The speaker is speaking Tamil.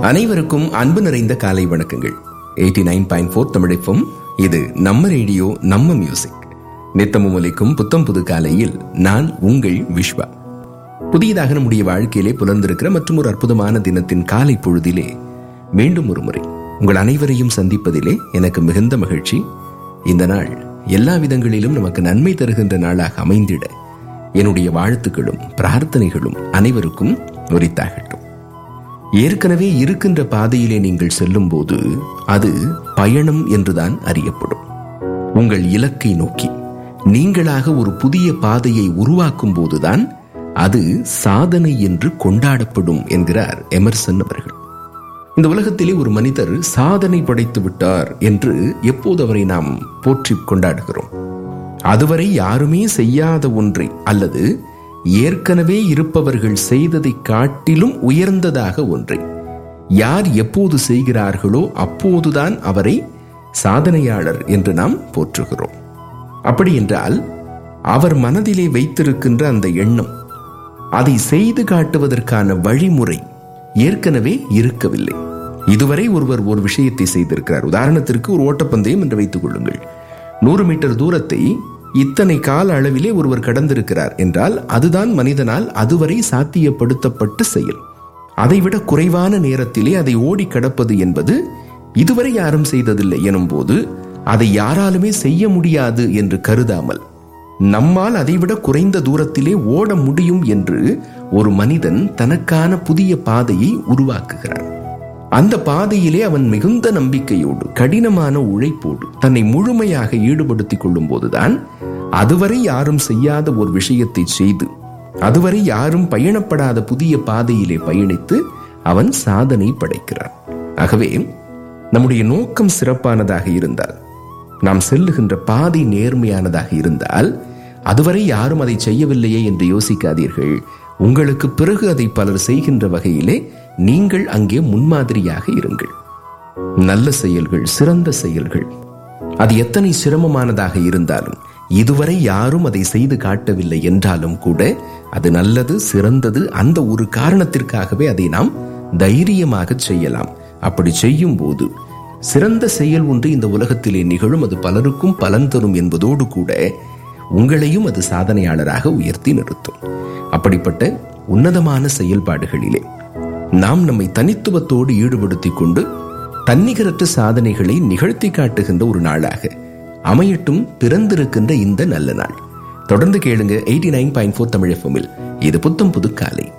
அனைவருக்கும் அன்பு நிறைந்த காலை வணக்கங்கள் எயிட்டி நைன் பாயிண்ட் ஃபோர் தமிழிப்பும் இது நம்ம ரேடியோ நம்ம மியூசிக் நித்தமும் ஒலிக்கும் புத்தம் புது காலையில் நான் உங்கள் விஸ்வா புதியதாக நம்முடைய வாழ்க்கையிலே புலர்ந்திருக்கிற மற்றும் ஒரு அற்புதமான தினத்தின் காலை பொழுதிலே மீண்டும் ஒரு முறை உங்கள் அனைவரையும் சந்திப்பதிலே எனக்கு மிகுந்த மகிழ்ச்சி இந்த நாள் எல்லா விதங்களிலும் நமக்கு நன்மை தருகின்ற நாளாக அமைந்திட என்னுடைய வாழ்த்துக்களும் பிரார்த்தனைகளும் அனைவருக்கும் உரித்தாகட்டும் ஏற்கனவே இருக்கின்ற பாதையிலே நீங்கள் செல்லும் போது அது பயணம் என்றுதான் அறியப்படும் உங்கள் இலக்கை நோக்கி நீங்களாக ஒரு புதிய பாதையை உருவாக்கும் போதுதான் அது சாதனை என்று கொண்டாடப்படும் என்கிறார் எமர்சன் அவர்கள் இந்த உலகத்திலே ஒரு மனிதர் சாதனை படைத்து விட்டார் என்று எப்போது அவரை நாம் போற்றி கொண்டாடுகிறோம் அதுவரை யாருமே செய்யாத ஒன்றை அல்லது ஏற்கனவே இருப்பவர்கள் செய்ததை காட்டிலும் உயர்ந்ததாக ஒன்றை யார் எப்போது செய்கிறார்களோ அப்போதுதான் அவரை சாதனையாளர் என்று நாம் போற்றுகிறோம் அப்படி என்றால் அவர் மனதிலே வைத்திருக்கின்ற அந்த எண்ணம் அதை செய்து காட்டுவதற்கான வழிமுறை ஏற்கனவே இருக்கவில்லை இதுவரை ஒருவர் ஒரு விஷயத்தை செய்திருக்கிறார் உதாரணத்திற்கு ஒரு ஓட்டப்பந்தயம் என்று வைத்துக் கொள்ளுங்கள் நூறு மீட்டர் தூரத்தை இத்தனை கால அளவிலே ஒருவர் கடந்திருக்கிறார் என்றால் அதுதான் மனிதனால் அதுவரை சாத்தியப்படுத்தப்பட்ட செயல் அதைவிட குறைவான நேரத்திலே அதை ஓடி கடப்பது என்பது இதுவரை யாரும் செய்ததில்லை எனும் போது அதை யாராலுமே செய்ய முடியாது என்று கருதாமல் நம்மால் அதைவிட குறைந்த தூரத்திலே ஓட முடியும் என்று ஒரு மனிதன் தனக்கான புதிய பாதையை உருவாக்குகிறான் அந்த பாதையிலே அவன் மிகுந்த நம்பிக்கையோடு கடினமான உழைப்போடு தன்னை முழுமையாக ஈடுபடுத்திக் கொள்ளும் போதுதான் அதுவரை யாரும் செய்யாத ஒரு விஷயத்தை செய்து அதுவரை யாரும் பயணப்படாத புதிய பாதையிலே பயணித்து அவன் சாதனை படைக்கிறான் ஆகவே நம்முடைய நோக்கம் சிறப்பானதாக இருந்தால் நாம் செல்லுகின்ற பாதை நேர்மையானதாக இருந்தால் அதுவரை யாரும் அதை செய்யவில்லையே என்று யோசிக்காதீர்கள் உங்களுக்கு பிறகு அதை பலர் செய்கின்ற வகையிலே நீங்கள் அங்கே முன்மாதிரியாக இருங்கள் நல்ல செயல்கள் சிறந்த செயல்கள் அது எத்தனை சிரமமானதாக இருந்தாலும் இதுவரை யாரும் அதை செய்து காட்டவில்லை என்றாலும் கூட அது நல்லது சிறந்தது அந்த ஒரு காரணத்திற்காகவே அதை நாம் தைரியமாக செய்யலாம் அப்படி செய்யும் போது சிறந்த செயல் ஒன்று இந்த உலகத்திலே நிகழும் அது பலருக்கும் பலன் தரும் என்பதோடு கூட உங்களையும் அது சாதனையாளராக உயர்த்தி நிறுத்தும் அப்படிப்பட்ட உன்னதமான செயல்பாடுகளிலே நாம் நம்மை தனித்துவத்தோடு ஈடுபடுத்திக் கொண்டு தன்னிகரற்ற சாதனைகளை நிகழ்த்தி காட்டுகின்ற ஒரு நாளாக அமையட்டும் பிறந்திருக்கின்ற இந்த நல்ல நாள் தொடர்ந்து கேளுங்க eighty nine point four Tamil எஃப்எம்மில் இது புத்தம் புது காலை